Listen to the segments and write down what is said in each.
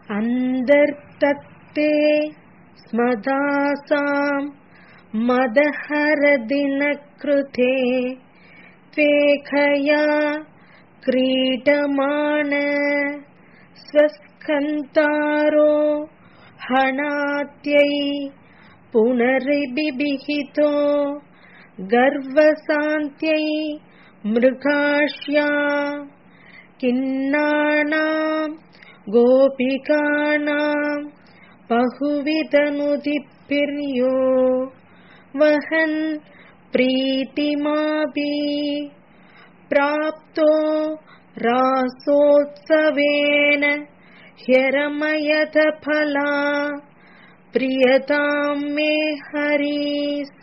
अन्तर्तत्ते स्मदासाम् मदहरदिनकृते त्वेखया क्रीडमाण स्वस्कन्तारो हणात्यै पुनरिबिहितो गर्वसान्त्यै मृगाश्या किन्नानाम् गोपिकाणाम् बहुविधनुदिभिर्यो वहन् प्रीतिमापि प्राप्तो रासोत्सवेन ह्यरमयत फला பிரியதாம் மே ஹரீச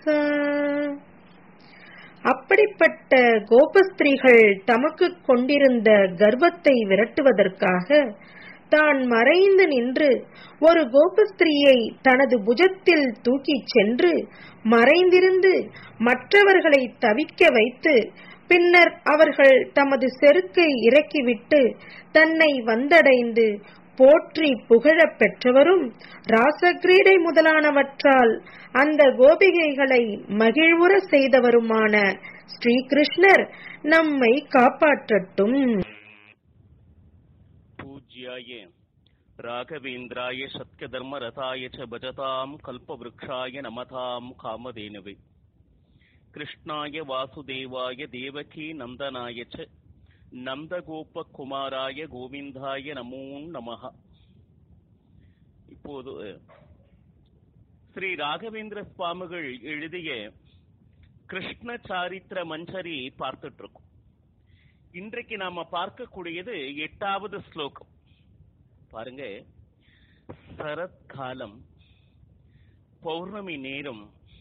அப்படிப்பட்ட கோபஸ்திரீகள் தமக்கு கொண்டிருந்த கர்வத்தை விரட்டுவதற்காக தான் மறைந்து நின்று ஒரு கோபஸ்திரியை தனது புஜத்தில் தூக்கிச் சென்று மறைந்திருந்து மற்றவர்களை தவிக்க வைத்து பின்னர் அவர்கள் தமது செருக்கை இறக்கிவிட்டு தன்னை வந்தடைந்து போற்றி புகழப் பெற்றவரும் ராசக்கிரீடை முதலானவற்றால் அந்த கோபிகைகளை மகிழ்வுற செய்தவருமான ஸ்ரீகிருஷ்ணர் நம்மை காப்பாற்றட்டும் पूज्याय राघवेन्द्राय सत्यधर्मरताय च भजताम् कल्पवृक्षाय नमताम् कामधेनवे कृष्णाय वासुदेवाय देवकी नन्दनाय च நந்தகோபகுமாராய கோவிந்தாய நமோ நமஹ இப்போது ஸ்ரீ ராகவேந்திர சுவாமிகள் எழுதிய கிருஷ்ண சாரித்திர மஞ்சரி பார்த்துட்டு இருக்கோம் இன்றைக்கு நாம பார்க்கக்கூடியது எட்டாவது ஸ்லோகம் பாருங்க சரத்காலம் பௌர்ணமி நேரம்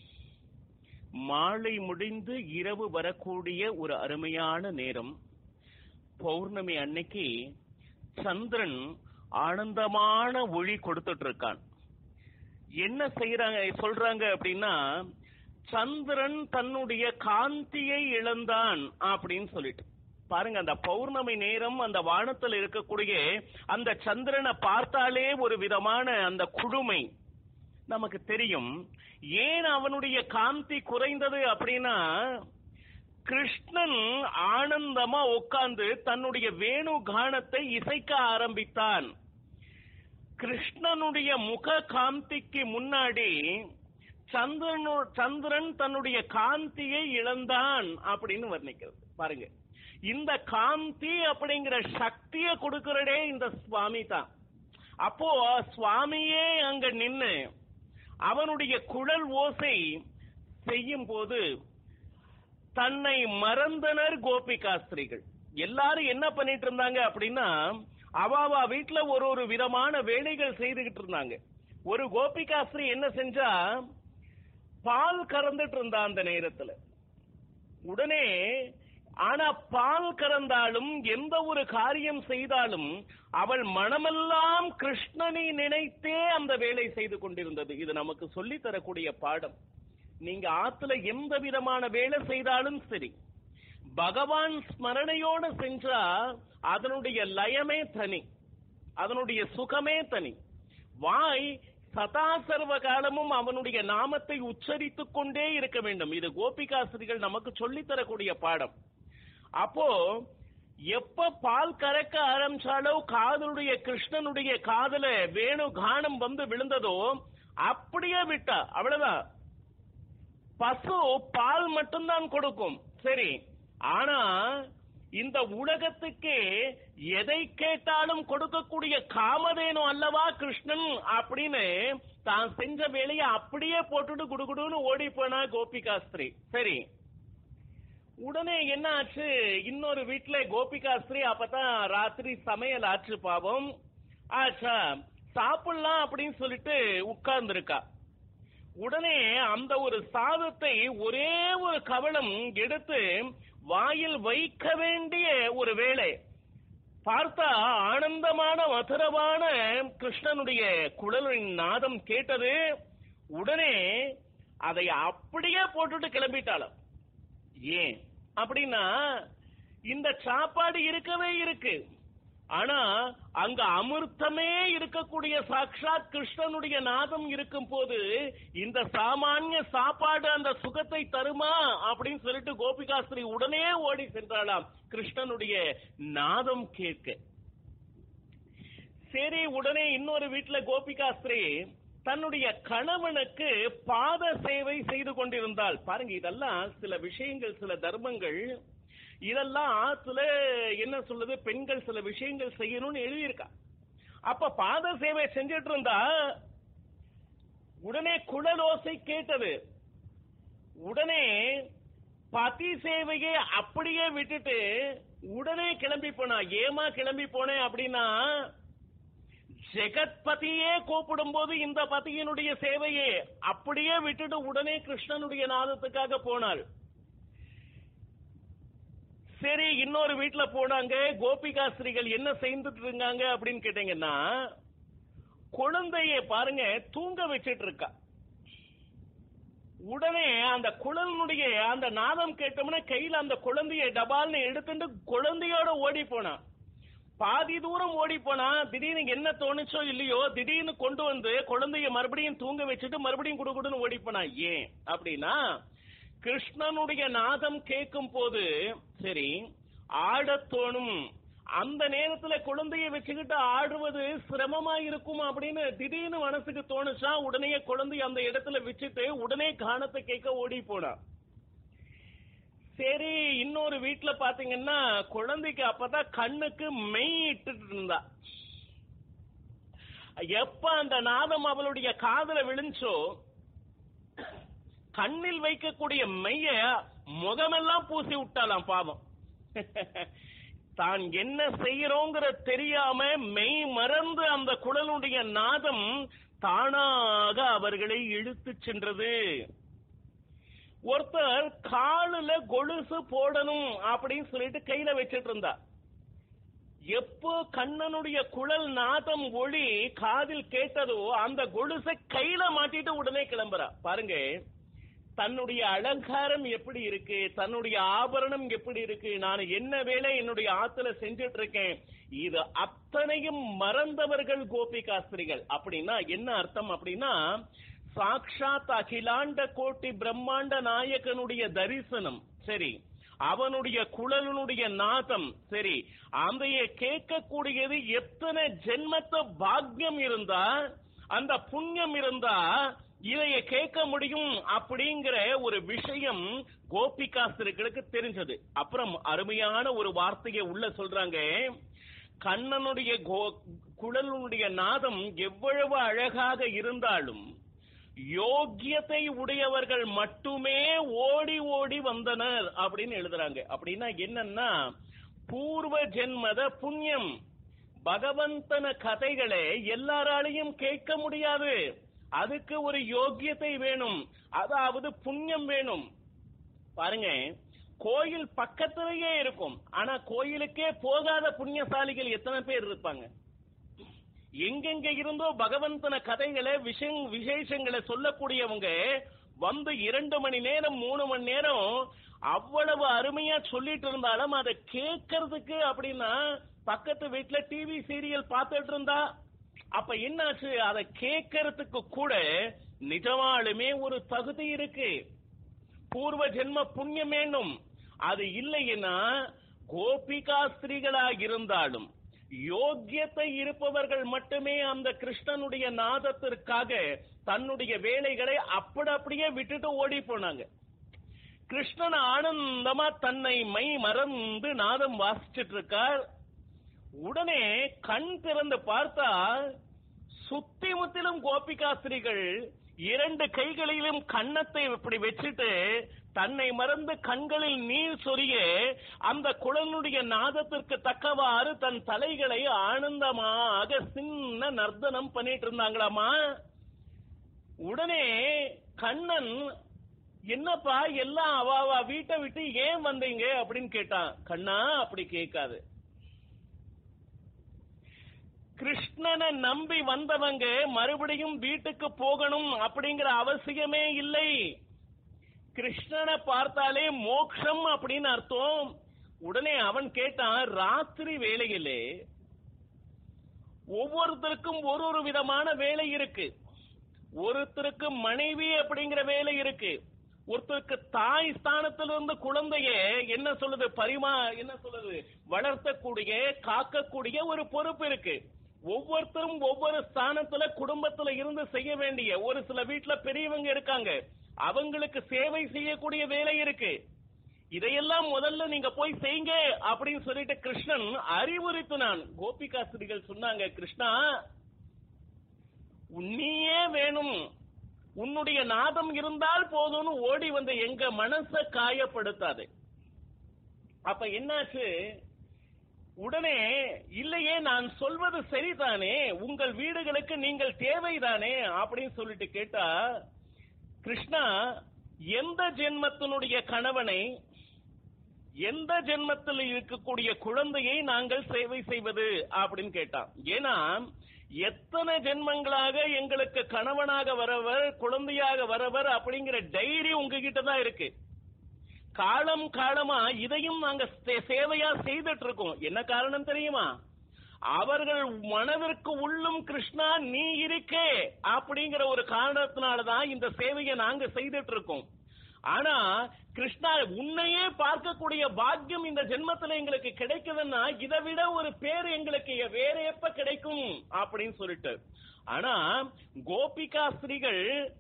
மாலை முடிந்து இரவு வரக்கூடிய ஒரு அருமையான நேரம் பௌர்ணமி அன்னைக்கு சந்திரன் ஆனந்தமான ஒளி கொடுத்துட்டு இருக்கான் என்ன செய்யறாங்க சொல்றாங்க அப்படின்னா சந்திரன் தன்னுடைய காந்தியை இழந்தான் அப்படின்னு சொல்லிட்டு பாருங்க அந்த பௌர்ணமி நேரம் அந்த வானத்தில் இருக்கக்கூடிய அந்த சந்திரனை பார்த்தாலே ஒரு விதமான அந்த குழுமை நமக்கு தெரியும் ஏன் அவனுடைய காந்தி குறைந்தது அப்படின்னா கிருஷ்ணன் ஆனந்தமா உட்கார்ந்து தன்னுடைய வேணு கானத்தை இசைக்க ஆரம்பித்தான் கிருஷ்ணனுடைய முக காந்திக்கு முன்னாடி சந்திரனு சந்திரன் தன்னுடைய காந்தியை இழந்தான் அப்படின்னு வர்ணிக்கிறது பாருங்க இந்த காந்தி அப்படிங்கிற சக்தியை கொடுக்கிறடே இந்த சுவாமி தான் அப்போ சுவாமியே அங்க நின்னு அவனுடைய குழல் ஓசை செய்யும் போது தன்னை மறந்தனர் கோபிகாஸ்திரிகள் எல்லாரும் என்ன பண்ணிட்டு இருந்தாங்க அப்படின்னா அவாவா வீட்டுல ஒரு ஒரு விதமான வேலைகள் செய்துகிட்டு இருந்தாங்க ஒரு கோபிகாஸ்திரி என்ன செஞ்சா பால் கறந்துட்டு இருந்தா அந்த நேரத்துல உடனே ஆனா பால் கறந்தாலும் எந்த ஒரு காரியம் செய்தாலும் அவள் மனமெல்லாம் கிருஷ்ணனை நினைத்தே அந்த வேலை செய்து கொண்டிருந்தது இது நமக்கு சொல்லி தரக்கூடிய பாடம் நீங்க ஆத்துல எந்த விதமான வேலை செய்தாலும் சரி பகவான் ஸ்மரணையோட செஞ்சா அதனுடைய லயமே தனி அதனுடைய சுகமே தனி வாய் சதா சர்வ காலமும் அவனுடைய நாமத்தை உச்சரித்துக் கொண்டே இருக்க வேண்டும் இது கோபிகாசிரிகள் நமக்கு சொல்லித் தரக்கூடிய பாடம் அப்போ எப்ப பால் கறக்க ஆரம்பிச்சாலோ காதலுடைய கிருஷ்ணனுடைய காதல வேணு கானம் வந்து விழுந்ததோ அப்படியே விட்டா அவ்வளவுதான் பசு பால் மட்டும்தான் கொடுக்கும் சரி ஆனா இந்த உலகத்துக்கே எதை கேட்டாலும் கொடுக்கக்கூடிய காமதேனு அல்லவா கிருஷ்ணன் அப்படின்னு தான் செஞ்ச வேலையை அப்படியே போட்டுட்டு குடுகுடுன்னு ஓடி போனா கோபிகாஸ்திரி சரி உடனே என்ன ஆச்சு இன்னொரு வீட்டுல கோபிகாஸ்திரி அப்பதான் ராத்திரி சமையல் ஆச்சு பாவம் ஆச்சா சாப்பிடலாம் அப்படின்னு சொல்லிட்டு உட்கார்ந்து இருக்கா உடனே அந்த ஒரு சாதத்தை ஒரே ஒரு கவளம் எடுத்து வாயில் வைக்க வேண்டிய ஒரு வேலை பார்த்தா ஆனந்தமான மதுரமான கிருஷ்ணனுடைய குழலின் நாதம் கேட்டது உடனே அதை அப்படியே போட்டுட்டு கிளம்பிட்டாளாம் ஏன் அப்படின்னா இந்த சாப்பாடு இருக்கவே இருக்கு ஆனா அங்க அமிர்தமே இருக்கக்கூடிய சாக்ஷாத் கிருஷ்ணனுடைய நாதம் இருக்கும் போது இந்த சாமானிய சாப்பாடு அந்த சுகத்தை தருமா அப்படின்னு சொல்லிட்டு கோபிகாஸ்திரி உடனே ஓடி சென்றாளாம் கிருஷ்ணனுடைய நாதம் கேட்க சரி உடனே இன்னொரு வீட்டுல கோபிகாஸ்திரி தன்னுடைய கணவனுக்கு பாத சேவை செய்து கொண்டிருந்தாள் பாருங்க இதெல்லாம் சில விஷயங்கள் சில தர்மங்கள் இதெல்லாம் ஆத்துல என்ன சொல்லுது பெண்கள் சில விஷயங்கள் செய்யணும்னு எழுதியிருக்கா அப்ப பாத சேவை செஞ்சிட்டு இருந்தா உடனே குழலோசை கேட்டது உடனே பதி சேவையை அப்படியே விட்டுட்டு உடனே கிளம்பி போனா ஏமா கிளம்பி போனேன் அப்படின்னா ஜெகத்பதியே கூப்பிடும் போது இந்த பதியினுடைய சேவையே அப்படியே விட்டுட்டு உடனே கிருஷ்ணனுடைய நாதத்துக்காக போனாள் சரி இன்னொரு வீட்டுல போனாங்க கோபிகாஸ்திரிகள் என்ன செய்துட்டு இருக்காங்க அப்படின்னு கேட்டீங்கன்னா குழந்தைய பாருங்க தூங்க வச்சிட்டு இருக்கா உடனே அந்த குழந்தைய அந்த நாதம் கேட்டோம்னா கையில அந்த குழந்தைய டபால்னு எடுத்துட்டு குழந்தையோட ஓடி போனான் பாதி தூரம் ஓடி போனா திடீர்னு என்ன தோணுச்சோ இல்லையோ திடீர்னு கொண்டு வந்து குழந்தைய மறுபடியும் தூங்க வச்சுட்டு மறுபடியும் குடுகுடுன்னு ஓடி போனா ஏன் அப்படின்னா கிருஷ்ணனுடைய நாதம் கேட்கும் போது சரி ஆடத் தோணும் அந்த நேரத்துல குழந்தைய வச்சுக்கிட்டு ஆடுவது சிரமமா இருக்கும் அப்படின்னு திடீர்னு மனசுக்கு தோணுச்சா உடனே குழந்தைய அந்த இடத்துல வச்சுட்டு உடனே கானத்தை கேட்க ஓடி போனா சரி இன்னொரு வீட்டுல பாத்தீங்கன்னா குழந்தைக்கு அப்பதான் கண்ணுக்கு மெய் இட்டுட்டு இருந்தா எப்ப அந்த நாதம் அவளுடைய காதல விழுஞ்சோ கண்ணில் வைக்கக்கூடிய மெய்ய முகமெல்லாம் பூசி விட்டாலாம் பாவம் தான் என்ன செய்யறோங்கிற தெரியாம மெய் மறந்து அந்த குழலுடைய நாதம் தானாக அவர்களை இழுத்து சென்றது ஒருத்தர் காலுல கொலுசு போடணும் அப்படின்னு சொல்லிட்டு கையில வச்சிட்டு இருந்தா எப்போ கண்ணனுடைய குழல் நாதம் ஒளி காதில் கேட்டதோ அந்த கொலுசை கையில மாட்டிட்டு உடனே கிளம்புறா பாருங்க தன்னுடைய அலங்காரம் எப்படி இருக்கு தன்னுடைய ஆபரணம் எப்படி இருக்கு நான் என்ன வேலை என்னுடைய ஆத்துல செஞ்சுட்டு இருக்கேன் இது அத்தனையும் மறந்தவர்கள் கோபிகாஸ்திரிகள் அப்படின்னா என்ன அர்த்தம் அப்படின்னா சாக்ஷாத் அகிலாண்ட கோட்டி பிரம்மாண்ட நாயகனுடைய தரிசனம் சரி அவனுடைய குழலனுடைய நாதம் சரி அதைய கேட்கக்கூடியது எத்தனை ஜென்மத்த பாக்கியம் இருந்தா அந்த புண்ணியம் இருந்தா இதைய கேட்க முடியும் அப்படிங்கிற ஒரு விஷயம் கோபிகாஸ்திரிகளுக்கு தெரிஞ்சது அப்புறம் அருமையான ஒரு வார்த்தையை உள்ள சொல்றாங்க கண்ணனுடைய குழலுடைய நாதம் எவ்வளவு அழகாக இருந்தாலும் யோக்கியத்தை உடையவர்கள் மட்டுமே ஓடி ஓடி வந்தனர் அப்படின்னு எழுதுறாங்க அப்படின்னா என்னன்னா பூர்வ ஜென்மத புண்ணியம் பகவந்தன கதைகளை எல்லாராலையும் கேட்க முடியாது அதுக்கு ஒரு யோக்கியத்தை வேணும் அதாவது புண்ணியம் வேணும் பாருங்க கோயில் பக்கத்திலேயே இருக்கும் ஆனா கோயிலுக்கே போகாத புண்ணியசாலிகள் எத்தனை பேர் இருப்பாங்க எங்கெங்க இருந்தோ பகவந்தன கதைகளை விஷயம் விசேஷங்களை சொல்லக்கூடியவங்க வந்து இரண்டு மணி நேரம் மூணு மணி நேரம் அவ்வளவு அருமையா சொல்லிட்டு இருந்தாலும் அதை கேட்கறதுக்கு அப்படின்னா பக்கத்து வீட்டுல டிவி சீரியல் பார்த்துட்டு இருந்தா அப்ப என்னாச்சு அதை கேட்கறதுக்கு கூட நிஜமாலுமே ஒரு தகுதி இருக்கு பூர்வ ஜென்ம புண்ணியம் வேணும் அது இல்லைன்னா கோபிகா ஸ்திரீகளாக இருந்தாலும் யோக்கியத்தை இருப்பவர்கள் மட்டுமே அந்த கிருஷ்ணனுடைய நாதத்திற்காக தன்னுடைய வேலைகளை அப்படி அப்படியே விட்டுட்டு ஓடி போனாங்க கிருஷ்ணன் ஆனந்தமா தன்னை மை மறந்து நாதம் வாசிச்சிட்டு இருக்கார் உடனே கண் திறந்து பார்த்தா சுத்தி முத்திலும் கோபிகாஸ்திரிகள் இரண்டு கைகளிலும் கன்னத்தை இப்படி வச்சுட்டு தன்னை மறந்து கண்களில் நீர் சொரிய அந்த குழனுடைய நாதத்திற்கு தக்கவாறு தன் தலைகளை ஆனந்தமாக சின்ன நர்த்தனம் பண்ணிட்டு இருந்தாங்களாமா உடனே கண்ணன் என்னப்பா எல்லாம் அவாவா வீட்டை விட்டு ஏன் வந்தீங்க அப்படின்னு கேட்டான் கண்ணா அப்படி கேட்காது கிருஷ்ணனை நம்பி வந்தவங்க மறுபடியும் வீட்டுக்கு போகணும் அப்படிங்கிற அவசியமே இல்லை கிருஷ்ணனை பார்த்தாலே மோக்ஷம் அப்படின்னு அர்த்தம் உடனே அவன் கேட்டான் ராத்திரி வேளையிலே ஒவ்வொருத்தருக்கும் ஒரு ஒரு விதமான வேலை இருக்கு ஒருத்தருக்கு மனைவி அப்படிங்கிற வேலை இருக்கு ஒருத்தருக்கு தாய் ஸ்தானத்திலிருந்து குழந்தைய என்ன சொல்லுது பரிமா என்ன சொல்லுது வளர்த்தக்கூடிய காக்கக்கூடிய ஒரு பொறுப்பு இருக்கு ஒவ்வொருத்தரும் ஒவ்வொரு ஸ்தானத்துல குடும்பத்துல இருந்து செய்ய வேண்டிய ஒரு சில வீட்டுல பெரியவங்க இருக்காங்க அவங்களுக்கு சேவை செய்யக்கூடிய வேலை இருக்கு இதையெல்லாம் முதல்ல நீங்க போய் செய்யுங்க அப்படின்னு சொல்லிட்டு கிருஷ்ணன் அறிவுரைத்து நான் கோபிகாஸ்திரிகள் சொன்னாங்க கிருஷ்ணா நீயே வேணும் உன்னுடைய நாதம் இருந்தால் போதும்னு ஓடி வந்த எங்க மனச காயப்படுத்தாது அப்ப என்னாச்சு உடனே இல்லையே நான் சொல்வது சரிதானே உங்கள் வீடுகளுக்கு நீங்கள் தேவைதானே அப்படின்னு சொல்லிட்டு கேட்டா கிருஷ்ணா எந்த ஜென்மத்தினுடைய கணவனை எந்த ஜென்மத்தில் இருக்கக்கூடிய குழந்தையை நாங்கள் சேவை செய்வது அப்படின்னு கேட்டான் ஏன்னா எத்தனை ஜென்மங்களாக எங்களுக்கு கணவனாக வரவர் குழந்தையாக வரவர் அப்படிங்கிற டைரி உங்ககிட்ட தான் இருக்கு காலம் காலமா இதையும் நாங்க சே- சேவையா செய்துட்டு இருக்கோம் என்ன காரணம் தெரியுமா அவர்கள் மனதிற்கு உள்ளும் கிருஷ்ணா நீ இருக்கே அப்படிங்கிற ஒரு காரணத்தினாலதான் இந்த சேவையை நாங்க செய்துட்டு இருக்கோம் ஆனா கிருஷ்ணா உன்னையே பார்க்கக்கூடிய பாக்கியம் இந்த ஜென்மத்துல எங்களுக்கு கிடைக்குதுன்னா இதை விட ஒரு பேர் எங்களுக்கு வேற எப்ப கிடைக்கும் அப்படின்னு சொல்லிட்டு ஆனா கோபிகா ஸ்ரீகள்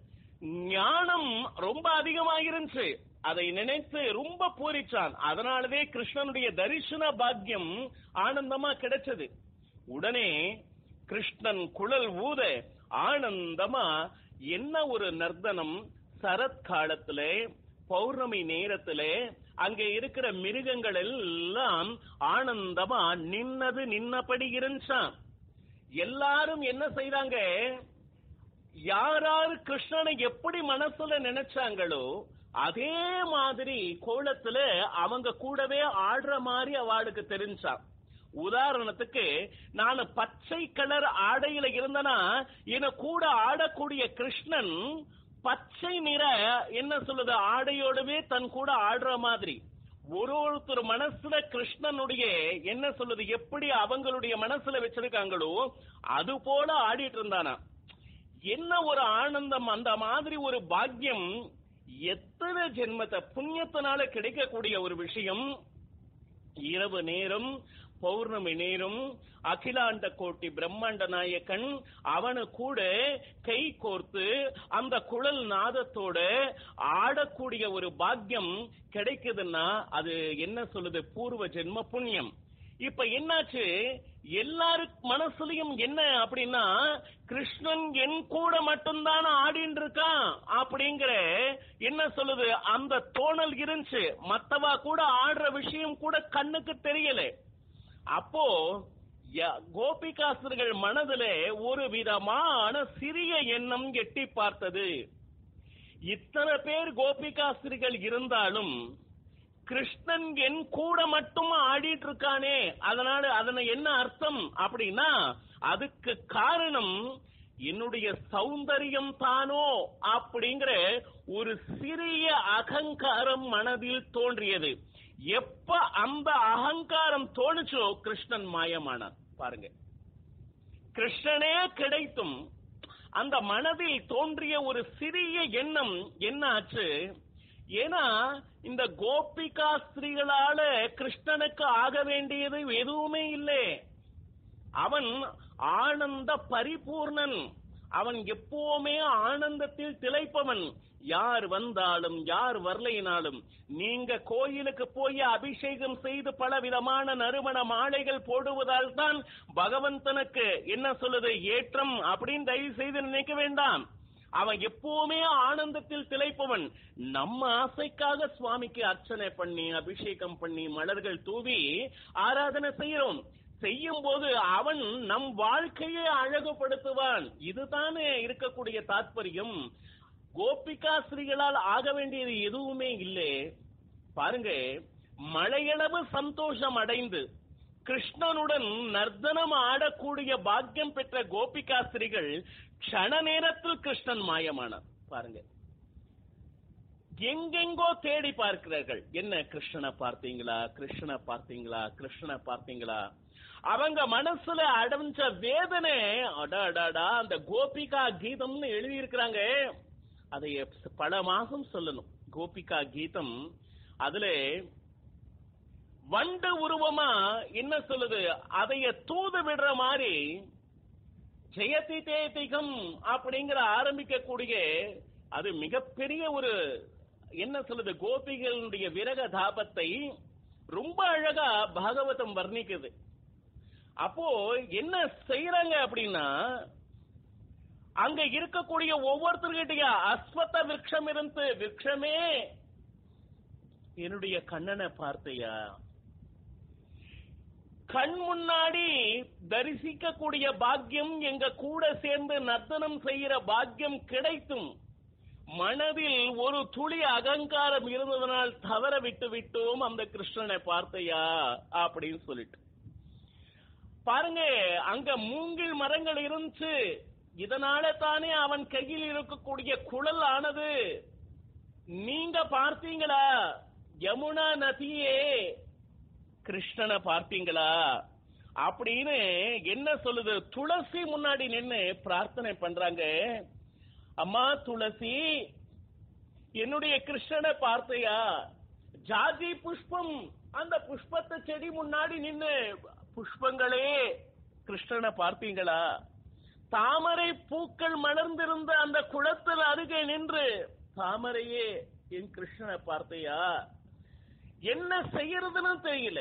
ஞானம் ரொம்ப அதிகமாயிருந்துச்சு அதை நினைத்து ரொம்ப பூரிச்சான் அதனாலவே கிருஷ்ணனுடைய தரிசன பாக்கியம் ஆனந்தமா கிடைச்சது உடனே கிருஷ்ணன் குழல் ஊத ஆனந்தமா என்ன ஒரு நர்த்தனம் சரத் காலத்திலே பௌர்ணமி நேரத்திலே அங்க இருக்கிற மிருகங்கள் எல்லாம் ஆனந்தமா நின்னது நின்னபடி இருந்துச்சான் எல்லாரும் என்ன செய்றாங்க யாராரு கிருஷ்ணனை எப்படி மனசுல நினைச்சாங்களோ அதே மாதிரி கோலத்துல அவங்க கூடவே ஆடுற மாதிரி அவளுக்கு தெரிஞ்சான் உதாரணத்துக்கு நான் பச்சை கலர் ஆடையில இருந்தனா என கூட ஆடக்கூடிய கிருஷ்ணன் பச்சை நிற என்ன சொல்லுது ஆடையோடவே தன் கூட ஆடுற மாதிரி ஒரு ஒருத்தர் மனசுல கிருஷ்ணனுடைய என்ன சொல்லுது எப்படி அவங்களுடைய மனசுல வச்சிருக்காங்களோ அது போல ஆடிட்டு இருந்தானா என்ன ஒரு ஆனந்தம் அந்த மாதிரி ஒரு பாக்கியம் எத்தனை ஜென்மத்தை புண்ணியத்தினால கிடைக்கக்கூடிய ஒரு விஷயம் இரவு நேரம் பௌர்ணமி நேரம் அகிலாண்ட கோட்டி பிரம்மாண்ட நாயக்கன் அவனு கூட கை கோர்த்து அந்த குழல் நாதத்தோட ஆடக்கூடிய ஒரு பாக்கியம் கிடைக்குதுன்னா அது என்ன சொல்லுது பூர்வ ஜென்ம புண்ணியம் இப்ப என்னாச்சு எல்லாரு மனசுலயும் என்ன அப்படின்னா கிருஷ்ணன் என் கூட மட்டும்தான் ஆடின்னு இருக்கான் அப்படிங்கிற என்ன சொல்லுது அந்த தோணல் இருந்துச்சு மத்தவா கூட ஆடுற விஷயம் கூட கண்ணுக்கு தெரியல அப்போ ய- கோபிகாசர்கள் மனதிலே ஒரு விதமான சிறிய எண்ணம் எட்டி பார்த்தது இத்தனை பேர் கோபிகாஸ்திரிகள் இருந்தாலும் கிருஷ்ணன் என் கூட மட்டும் ஆடிட்டு இருக்கானே அதனால அதன என்ன அர்த்தம் அப்படின்னா அதுக்கு காரணம் என்னுடைய சௌந்தரியம் தானோ அப்படிங்கிற ஒரு சிறிய அகங்காரம் மனதில் தோன்றியது எப்ப அந்த அகங்காரம் தோணுச்சோ கிருஷ்ணன் மாயமானார் பாருங்க கிருஷ்ணனே கிடைத்தும் அந்த மனதில் தோன்றிய ஒரு சிறிய எண்ணம் என்ன ஆச்சு ஏன்னா இந்த கோபிகா ஸ்திரீகளால கிருஷ்ணனுக்கு ஆக வேண்டியது எதுவுமே இல்லை அவன் ஆனந்த பரிபூர்ணன் அவன் எப்பவுமே ஆனந்தத்தில் திளைப்பவன் யார் வந்தாலும் யார் வரலைனாலும் நீங்க கோயிலுக்கு போய் அபிஷேகம் செய்து பல விதமான நறுமண மாலைகள் போடுவதால் தான் பகவந்தனுக்கு என்ன சொல்லுது ஏற்றம் அப்படின்னு தயவு செய்து நினைக்க வேண்டாம் அவன் எப்பவுமே ஆனந்தத்தில் திளைப்பவன் நம்ம ஆசைக்காக சுவாமிக்கு அர்ச்சனை பண்ணி அபிஷேகம் பண்ணி மலர்கள் தூவி ஆராதனை செய்யறோம் செய்யும் போது அவன் நம் வாழ்க்கையை அழகுபடுத்துவான் இதுதானே இருக்கக்கூடிய தாத்பரியம் கோபிகா ஸ்ரீகளால் ஆக வேண்டியது எதுவுமே இல்லை பாருங்க மழையளவு சந்தோஷம் அடைந்து கிருஷ்ணனுடன் நர்த்தனம் ஆடக்கூடிய பாக்கியம் பெற்ற கோபிகா ஸ்திரீகள் க்ஷண நேரத்தில் கிருஷ்ணன் மாயமானார் பாருங்க எங்கெங்கோ தேடி பார்க்கிறார்கள் என்ன கிருஷ்ணனை பார்த்தீங்களா கிருஷ்ணனை பார்த்தீங்களா கிருஷ்ணனை பார்த்தீங்களா அவங்க மனசுல அடைஞ்ச வேதனை அடாடாடா அந்த கோபிகா கீதம்னு எழுதி இருக்கிறாங்க அதை பல மாசம் சொல்லணும் கோபிகா கீதம் அதுல வண்டு உருவமா என்ன சொல்லுது அதைய தூது விடுற மாதிரி ஜெயதி தேதிகம் அப்படிங்கிற ஆரம்பிக்கக்கூடிய அது மிகப்பெரிய ஒரு என்ன சொல்லுது கோபிகளுடைய விரக தாபத்தை ரொம்ப அழகா பாகவதம் வர்ணிக்குது அப்போ என்ன செய்யறாங்க அப்படின்னா அங்க இருக்கக்கூடிய ஒவ்வொருத்தர்கிட்டய அஸ்வத்த விரக்ஷம் இருந்து விரக்ஷமே என்னுடைய கண்ணனை பார்த்தையா கண் முன்னாடி தரிசிக்கக்கூடிய பாக்கியம் எங்க கூட சேர்ந்து நர்த்தனம் செய்யற பாக்கியம் கிடைத்தும் மனதில் ஒரு துளி அகங்காரம் இருந்ததனால் தவற விட்டு விட்டோம் அந்த கிருஷ்ணனை பார்த்தையா அப்படின்னு சொல்லிட்டு பாருங்க அங்க மூங்கில் மரங்கள் இருந்துச்சு இதனால தானே அவன் கையில் இருக்கக்கூடிய குழல் ஆனது நீங்க பார்த்தீங்களா யமுனா நதியே கிருஷ்ணனை பார்த்தீங்களா அப்படின்னு என்ன சொல்லுது துளசி முன்னாடி நின்னு பிரார்த்தனை பண்றாங்க அம்மா துளசி என்னுடைய கிருஷ்ணனை பார்த்தையா ஜாதி புஷ்பம் அந்த புஷ்பத்தை செடி முன்னாடி நின்னு புஷ்பங்களே கிருஷ்ணனை பார்த்தீங்களா தாமரை பூக்கள் மலர்ந்திருந்த அந்த குளத்தில் அருகே நின்று தாமரையே என் கிருஷ்ணனை பார்த்தையா என்ன செய்யறதுன்னு தெரியல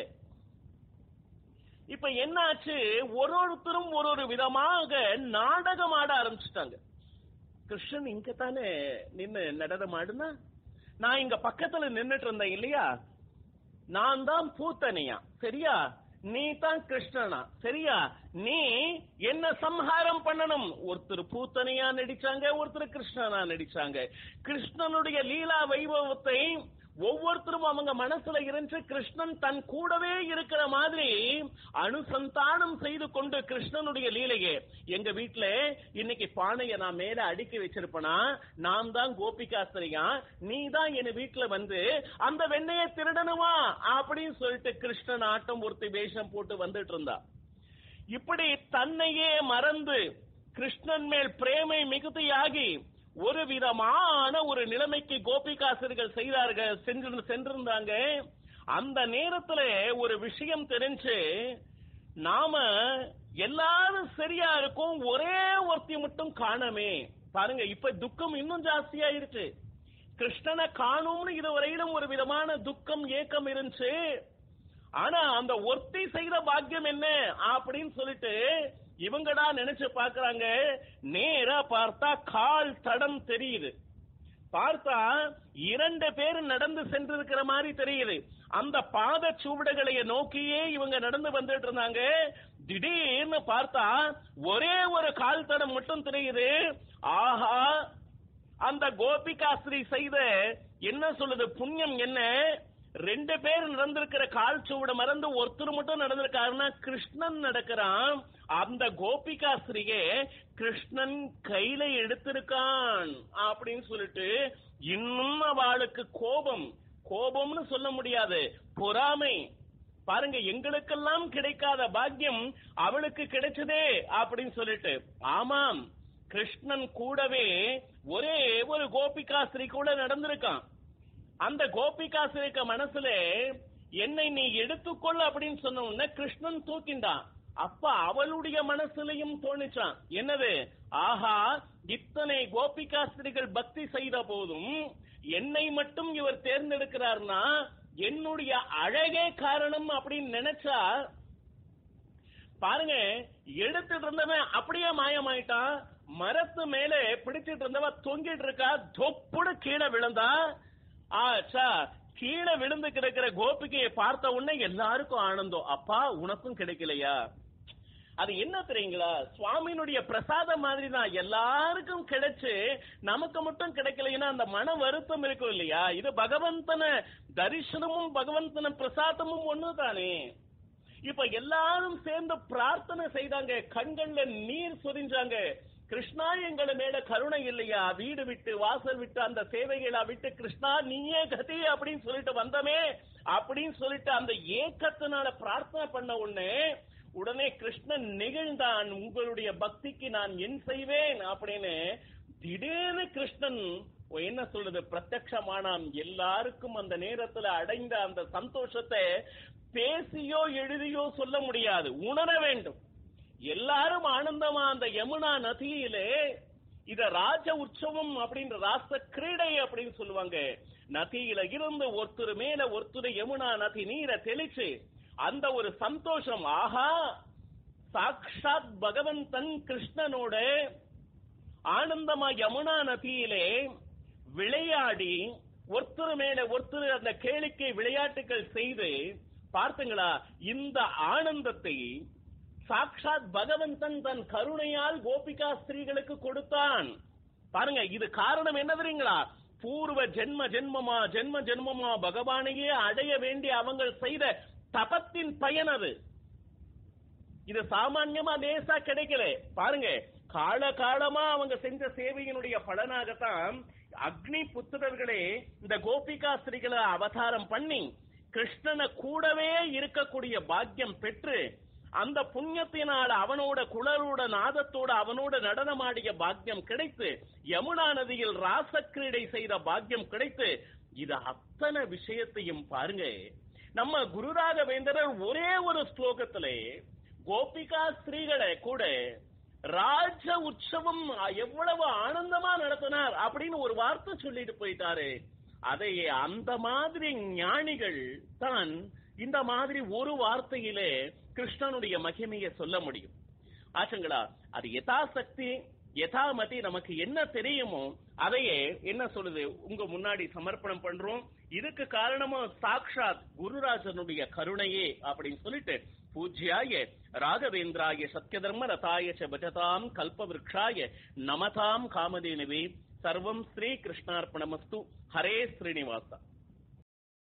இப்ப என்னாச்சு ஒரு ஒருத்தரும் ஒரு ஒரு விதமாக நாடகம் ஆட ஆரம்பிச்சுட்டாங்க கிருஷ்ணன் இங்க தானே நின்னு நடனம் ஆடுனா நான் இங்க பக்கத்துல நின்னுட்டு இருந்தேன் இல்லையா நான் தான் பூத்தனையா சரியா நீ தான் கிருஷ்ணனா சரியா நீ என்ன சம்ஹாரம் பண்ணணும் ஒருத்தர் பூத்தனையா நடிச்சாங்க ஒருத்தர் கிருஷ்ணனா நடிச்சாங்க கிருஷ்ணனுடைய லீலா வைபவத்தை ஒவ்வொருத்தரும் அவங்க மனசுல இருந்து கிருஷ்ணன் தன் கூடவே இருக்கிற மாதிரி அனுசந்தானம் செய்து கொண்டு கிருஷ்ணனுடைய லீலையே எங்க வீட்டுல இன்னைக்கு பானைய நான் மேல அடுக்கி வச்சிருப்பனா நான் தான் கோபிகாஸ்திரியா நீ தான் என் வீட்டுல வந்து அந்த வெண்ணைய திருடணுமா அப்படின்னு சொல்லிட்டு கிருஷ்ணன் ஆட்டம் ஒருத்தி வேஷம் போட்டு வந்துட்டு இருந்தா இப்படி தன்னையே மறந்து கிருஷ்ணன் மேல் பிரேமை மிகுதியாகி ஒரு விதமான ஒரு நிலைமைக்கு கோபிகாசர்கள் செய்தார்கள் சென்று சென்றிருந்தாங்க அந்த நேரத்துல ஒரு விஷயம் தெரிஞ்சு நாம எல்லாரும் சரியா இருக்கும் ஒரே ஒருத்தி மட்டும் காணமே பாருங்க இப்ப துக்கம் இன்னும் ஜாஸ்தியா இருக்கு கிருஷ்ணனை காணும்னு இதுவரையிலும் ஒரு விதமான துக்கம் ஏக்கம் இருந்துச்சு ஆனா அந்த ஒருத்தி செய்த பாக்கியம் என்ன அப்படின்னு சொல்லிட்டு இவங்கடா நினைச்சு பாக்குறாங்க நேரா பார்த்தா கால் தடம் தெரியுது பார்த்தா இரண்டு பேர் நடந்து சென்றிருக்கிற மாதிரி தெரியுது அந்த பாத சுவடுகளை நோக்கியே இவங்க நடந்து வந்துட்டு இருந்தாங்க திடீர்னு பார்த்தா ஒரே ஒரு கால் தடம் மட்டும் தெரியுது ஆஹா அந்த கோபிகாஸ்ரீ செய்த என்ன சொல்லுது புண்ணியம் என்ன ரெண்டு பேர் நடந்திருக்கிற கால் சுவட மறந்து ஒருத்தர் மட்டும் நடந்திருக்காருன்னா கிருஷ்ணன் நடக்கிறான் அந்த கோபிகாஸ்திரியே கிருஷ்ணன் கையில எடுத்திருக்கான் அப்படின்னு சொல்லிட்டு இன்னும் அவளுக்கு கோபம் கோபம்னு சொல்ல முடியாது பொறாமை பாருங்க எங்களுக்கெல்லாம் கிடைக்காத பாக்கியம் அவளுக்கு கிடைச்சதே அப்படின்னு சொல்லிட்டு ஆமாம் கிருஷ்ணன் கூடவே ஒரே ஒரு கோபிகாஸ்திரி கூட நடந்திருக்கான் அந்த கோபிகாசிரிக்க மனசுல என்னை நீ எடுத்துக்கொள் அப்படின்னு சொன்ன உடனே கிருஷ்ணன் தூக்கிண்டான் அப்ப அவளுடைய மனசுலயும் தோணிச்சான் என்னது ஆஹா இத்தனை கோபிகாஸ்திரிகள் பக்தி செய்த போதும் என்னை மட்டும் இவர் தேர்ந்தெடுக்கிறார்னா என்னுடைய அழகே காரணம் அப்படின்னு நினைச்சா பாருங்க எடுத்துட்டு இருந்தவன் அப்படியே மாயமாயிட்டான் மரத்து மேல பிடிச்சிட்டு இருந்தவ தொங்கிட்டு இருக்கா தொப்புடு கீழே விழுந்தா ஆச்சா கீழே விழுந்து கிடக்கிற கோபிகையை பார்த்த உடனே எல்லாருக்கும் ஆனந்தம் அப்பா உனக்கும் கிடைக்கலையா அது என்ன தெரியுங்களா சுவாமியினுடைய பிரசாதம் மாதிரி தான் எல்லாருக்கும் கிடைச்சு நமக்கு மட்டும் கிடைக்கலைன்னா அந்த மன வருத்தம் இருக்கும் இல்லையா இது பகவந்தன தரிசனமும் பகவந்தன பிரசாதமும் ஒண்ணு தானே இப்ப எல்லாரும் சேர்ந்து பிரார்த்தனை செய்தாங்க கண்கள்ல நீர் சொரிஞ்சாங்க கிருஷ்ணா எங்களை மேல கருணை இல்லையா வீடு விட்டு வாசல் விட்டு அந்த சேவைகளா விட்டு கிருஷ்ணா நீயே கதி அப்படின்னு சொல்லிட்டு வந்தமே அப்படின்னு சொல்லிட்டு அந்த ஏக்கத்தினால பிரார்த்தனை பண்ண உடனே உடனே கிருஷ்ணன் நெகிழ்ந்தான் உங்களுடைய பக்திக்கு நான் என் செய்வேன் அப்படின்னு திடீர்னு கிருஷ்ணன் என்ன சொல்றது பிரத்யக்ஷமானாம் எல்லாருக்கும் அந்த நேரத்துல அடைந்த அந்த சந்தோஷத்தை பேசியோ எழுதியோ சொல்ல முடியாது உணர வேண்டும் எல்லாரும் ஆனந்தமா அந்த யமுனா நதியிலே இத ராஜ உற்சவம் அப்படின்ற ராச கிரீடை அப்படின்னு சொல்லுவாங்க நதியில இருந்து ஒருத்தர் மேல ஒருத்தர் யமுனா நதி நீரை தெளிச்சு அந்த ஒரு சந்தோஷம் ஆஹா சாக்ஷாத் பகவந்தன் கிருஷ்ணனோட ஆனந்தமா யமுனா நதியிலே விளையாடி ஒருத்தர் மேல ஒருத்தர் அந்த கேளிக்கை விளையாட்டுகள் செய்து பார்த்துங்களா இந்த ஆனந்தத்தை சாக்ஷாத் பகவந்தன் தன் கருணையால் கோபிகா ஸ்திரீகளுக்கு கொடுத்தான் பாருங்க இது காரணம் என்ன தெரியுங்களா பூர்வ ஜென்ம ஜென்மமா ஜென்ம ஜென்மமா பகவானையே அடைய வேண்டி அவங்க செய்த தபத்தின் பயன் அது இது சாமான்யமா லேசா கிடைக்கல பாருங்க கால காலமா அவங்க செஞ்ச சேவையினுடைய பலனாகத்தான் அக்னி புத்திரர்களே இந்த கோபிகா ஸ்திரீகளை அவதாரம் பண்ணி கிருஷ்ணனை கூடவே இருக்கக்கூடிய பாக்கியம் பெற்று அந்த புண்ணியத்தினால் அவனோட குளரோட நாதத்தோட அவனோட நடனமாடிய பாக்கியம் கிடைத்து யமுனா நதியில் ராசக்கிரீடை செய்த பாக்கியம் கிடைத்து இது அத்தனை விஷயத்தையும் பாருங்க நம்ம குருராகவேந்திரர் ஒரே ஒரு ஸ்லோகத்திலே கோபிகா ஸ்திரீகளை கூட ராஜ உற்சவம் எவ்வளவு ஆனந்தமா நடத்தினார் அப்படின்னு ஒரு வார்த்தை சொல்லிட்டு போயிட்டாரு அதை அந்த மாதிரி ஞானிகள் தான் இந்த மாதிரி ஒரு வார்த்தையிலே கிருஷ்ணனுடைய மகிமையை சொல்ல முடியும் ஆச்சுங்களா அது யதாசக்தி யதாமதி நமக்கு என்ன தெரியுமோ அதையே என்ன சொல்லுது உங்க முன்னாடி சமர்ப்பணம் பண்றோம் இதுக்கு காரணமும் சாக்ஷாத் குருராஜனுடைய கருணையே அப்படின்னு சொல்லிட்டு பூஜ்யாய ராகவேந்திராய சத்யதர்ம ரதாய ச பஜதாம் கல்பவிருக்ஷாய நமதாம் காமதேனுவே சர்வம் ஸ்ரீ கிருஷ்ணார்ப்பணமஸ்து ஹரே ஸ்ரீனிவாசா